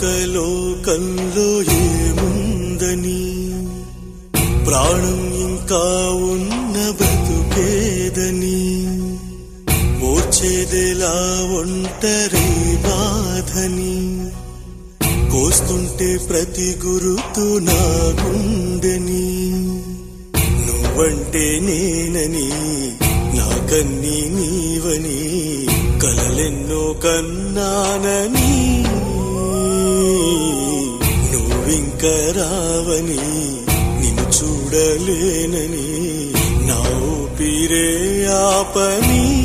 పక్క లోకంలో ఏముందని ప్రాణం ఇంకా ఉన్న బ్రతుకేదని ఓర్చేదెలా ఒంటరి బాధని కోస్తుంటే ప్రతి గురుతు నా గుండెని నువ్వంటే నేనని నా కన్నీ నీవని కలలెన్నో కన్నానని నువ్వింక రావని నిన్ను చూడలేనని నా ఊపిరే ఆపని